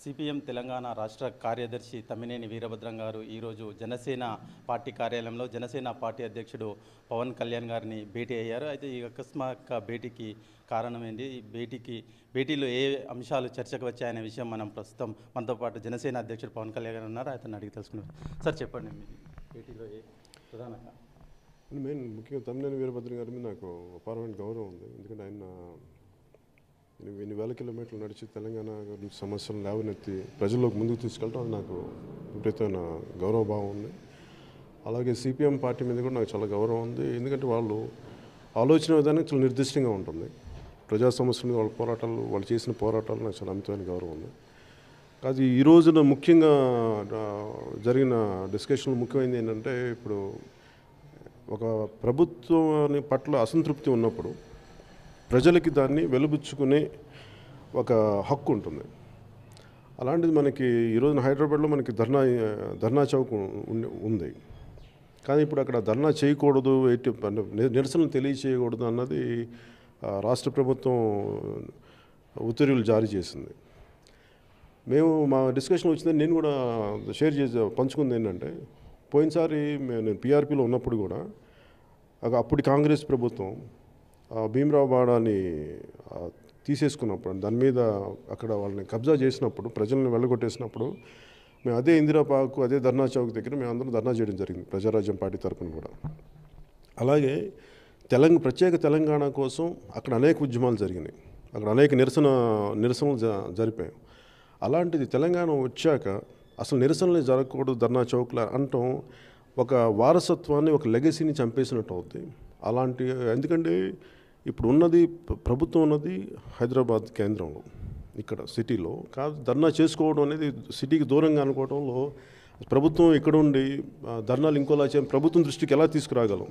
CPM Telangana రాష్ట్ర కార్యదర్శి తమ్మినేని వీరభద్రం గారు ఈరోజు జనసేన పార్టీ కార్యాలయంలో జనసేన పార్టీ అధ్యక్షుడు పవన్ కళ్యాణ్ గారిని భేటీ అయ్యారు అయితే ఈ అకస్మాత్ భేటీకి కారణం ఏంటి ఈ భేటీకి భేటీలో ఏ అంశాలు చర్చకు వచ్చాయనే విషయం మనం ప్రస్తుతం మనతో పాటు జనసేన అధ్యక్షుడు పవన్ కళ్యాణ్ గారు ఉన్నారు అతను అడిగి తెలుసుకున్నాం సార్ చెప్పండి మీ భేటీలో ఏ ప్రధాన కా- మెయిన్ ముఖ్యంగా తమ్మినేని వీరభద్రం గారి మీద నాకు అపారమైన గౌరవం ఉంది ఎందుకంటే ఆయన ఎన్ని- ఎన్ని వేల కిలోమీటర్లు నడిచి తెలంగాణ గురించి సమస్యలను లేవనెత్తి ప్రజల్లోకి ముందుకు తీసుకెళ్ళడం అది నాకు విపరీతమైన గౌరవభావం ఉంది అలాగే సిపిఎం పార్టీ మీద కూడా నాకు చాలా గౌరవం ఉంది ఎందుకంటే వాళ్ళు ఆలోచన విధానం చాలా నిర్దిష్టంగా ఉంటుంది ప్రజా సమస్యల మీద వాళ్ళ పోరాటాలు వాళ్ళు చేసిన పోరాటాలు నాకు చాలా అమితమైన గౌరవం ఉంది కాదు ఈ రోజున ముఖ్యంగా ఆ, జరిగిన డిస్కషన్లో ముఖ్యమైనది ఏంటంటే ఇప్పుడు ఒక ప్రభుత్వాన్ని పట్ల అసంతృప్తి ఉన్నప్పుడు ప్రజలకి దాన్ని వెలుబుచ్చుకునే ఒక హక్కు ఉంటుంది అలాంటిది మనకి ఈరోజున హైదరాబాద్లో మనకి ధర్నా ధర్నా చౌక్ ఉన్- ఉంది కానీ ఇప్పుడు అక్కడ ధర్నా చేయకూడదు ఎట్టి అంటే ని- నిరసనలు తెలియచేయకూడదు అన్నది ఆ, రాష్ట్ర ప్రభుత్వం ఉత్తర్వులు జారీ చేసింది మేము మా డిస్కషన్ వచ్చిందని నేను కూడా షేర్ చేసి పంచుకుంది ఏంటంటే పోయినసారి మే- నేను పీఆర్పీలో ఉన్నప్పుడు కూడా ఒక- అప్పటి కాంగ్రెస్ ప్రభుత్వం ఆ భీమరావు బాడాని ఆ, తీసేసుకున్నప్పుడు దాని మీద అక్కడ వాళ్ళని కబ్జా చేసినప్పుడు ప్రజల్ని వెళ్ళగొట్టేసినప్పుడు మేము అదే ఇందిరా పార్కు అదే ధర్నా చౌక్ దగ్గర మేము అందరం ధర్నా చేయడం జరిగింది ప్రజారాజ్యం పార్టీ తరఫున కూడా అలాగే తెలంగాణ ప్రత్యేక తెలంగాణ కోసం అక్కడ అనేక ఉద్యమాలు జరిగినాయి అక్కడ అనేక నిరసన నిరసనలు జ జరిపాయి అలాంటిది తెలంగాణ వచ్చాక అసలు నిరసనలు జరగకూడదు ధర్నా చౌక్ల అనటం ఒక వారసత్వాన్ని ఒక లెగసీని చంపేసినట్టు అవుద్ది అలాంటి ఎందుకంటే ఇప్పుడు ఉన్నది ప్ర- ప్రభుత్వం ఉన్నది హైదరాబాద్ కేంద్రంలో ఇక్కడ సిటీలో కాదు ధర్నా చేసుకోవడం అనేది సిటీకి దూరంగా అనుకోవడంలో ప్రభుత్వం ఇక్కడ ఉండి ఆ, ధర్నాలు ఇంకోలా చే ప్రభుత్వం దృష్టికి ఎలా తీసుకురాగలం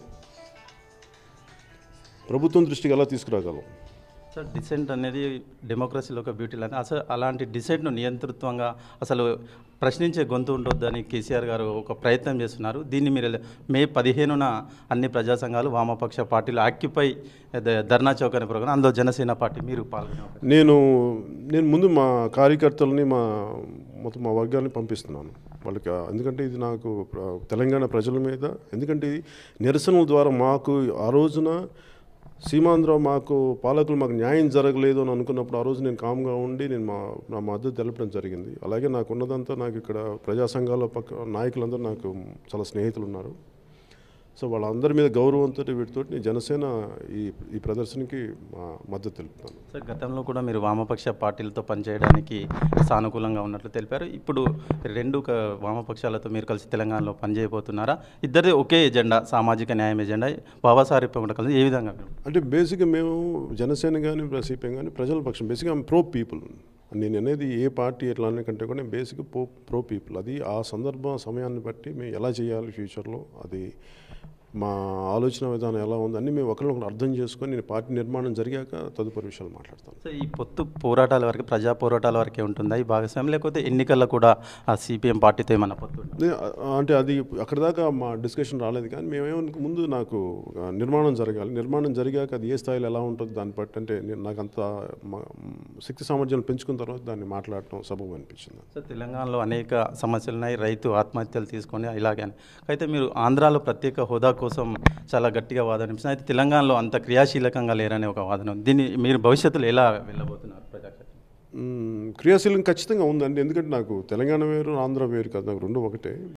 ప్రభుత్వం దృష్టికి ఎలా తీసుకురాగలం సార్ డిసెంట్ అనేది డెమోక్రసీలో ఒక బ్యూటీ లాంటి అసలు అలాంటి డిసెంట్ను నియంతృత్వంగా అసలు ప్రశ్నించే గొంతు ఉండొద్దని కేసీఆర్ గారు ఒక ప్రయత్నం చేస్తున్నారు దీన్ని మీరు ఎలా- మే పదిహేనున అన్ని ప్రజా సంఘాలు వామపక్ష పార్టీలు ఆక్యుపై ద- ధర్నా చౌక్ అనే ప్రోగ్రాం అందులో జనసేన పార్టీ మీరు పాల్గొన్నారు నేను నేను ముందు మా కార్యకర్తలని మా మొత్తం మా వర్గాన్ని పంపిస్తున్నాను వాళ్ళకి ఆ- ఎందుకంటే ఇది నాకు ప్ర- తెలంగాణ ప్రజల మీద ఎందుకంటే ఇది నిరసనల ద్వారా మాకు ఆ రోజున సీమాంధ్ర మాకు పాలకులు మాకు న్యాయం జరగలేదు అని అనుకున్నప్పుడు ఆ రోజు నేను కామ్గా ఉండి నేను మా నా మద్దతు తెలపడం జరిగింది అలాగే నాకు ఉన్నదంతా నాకు ఇక్కడ ప్రజా సంఘాల పక్క నాయకులందరూ నాకు చాలా స్నేహితులు ఉన్నారు సో వాళ్ళందరి మీద గౌరవంతో వీటితో నేను జనసేన ఈ ఈ ప్రదర్శనకి మా మద్దతు తెలుపుతాను సార్ గతంలో కూడా మీరు వామపక్ష పార్టీలతో పనిచేయడానికి సానుకూలంగా ఉన్నట్లు తెలిపారు ఇప్పుడు రెండు క- వామపక్షాలతో మీరు కలిసి తెలంగాణలో పనిచేయబోతున్నారా ఇద్దరిది ఒకే ఎజెండా సామాజిక న్యాయం ఎజెండా బాబాసాహెబ్ కూడా కలిసి ఏ విధంగా అంటే బేసిక్గా మేము జనసేన కానీ సిపిఎం కానీ ప్రజల పక్షం బేసిక్గా ప్రో పీపుల్ నేను అనేది ఏ పార్టీ ఎట్లా అనే కంటే కూడా బేసిక్ ప్రో ప్రో పీపుల్ అది ఆ సందర్భం సమయాన్ని బట్టి మేము ఎలా చేయాలి ఫ్యూచర్లో అది మా ఆలోచన విధానం ఎలా ఉంది అన్నీ మేము ఒకరినొకరు అర్థం చేసుకొని నేను పార్టీ నిర్మాణం జరిగాక తదుపరి విషయాలు మాట్లాడతాను సో ఈ పొత్తు పోరాటాల వరకు ప్రజా పోరాటాల వరకే ఉంటుందా ఈ భాగస్వామ్యం లేకపోతే ఎన్నికల్లో కూడా ఆ సిపిఎం పార్టీతో ఏమన్నా పొత్తు ఉంటుందా? నే- అంటే అది అక్కడ దాకా మా డిస్కషన్ రాలేదు కానీ మేమేమనుకు ముందు నాకు ఆ, నిర్మాణం జరగాలి నిర్మాణం జరిగాక అది ఏ స్థాయిలో ఎలా ఉంటుంది దాన్ని బట్టి అంటే నేను నాకు అంత మ- శక్తి సామర్థ్యాలు పెంచుకున్న తర్వాత దాన్ని మాట్లాడటం సబబు అనిపించింది సో తెలంగాణలో అనేక సమస్యలు ఉన్నాయి రైతు ఆత్మహత్యలు తీసుకొని ఇలాగే అని. అయితే మీరు ఆంధ్రాలో ప్రత్యేక హోదా కోసం చాలా గట్టిగా వాదన వినిపిస్తుంది అయితే తెలంగాణలో అంత క్రియాశీలకంగా లేరనే ఒక వాదన ఉంది దీన్ని మీరు భవిష్యత్తులో ఎలా వెళ్ళబోతున్నారు ప్రజాక్షేత్రం మ్మ్, క్రియాశీలం ఖచ్చితంగా ఉందండి ఎందుకంటే నాకు తెలంగాణ వేరు ఆంధ్ర వేరు కాదు నాకు రెండు ఒకటే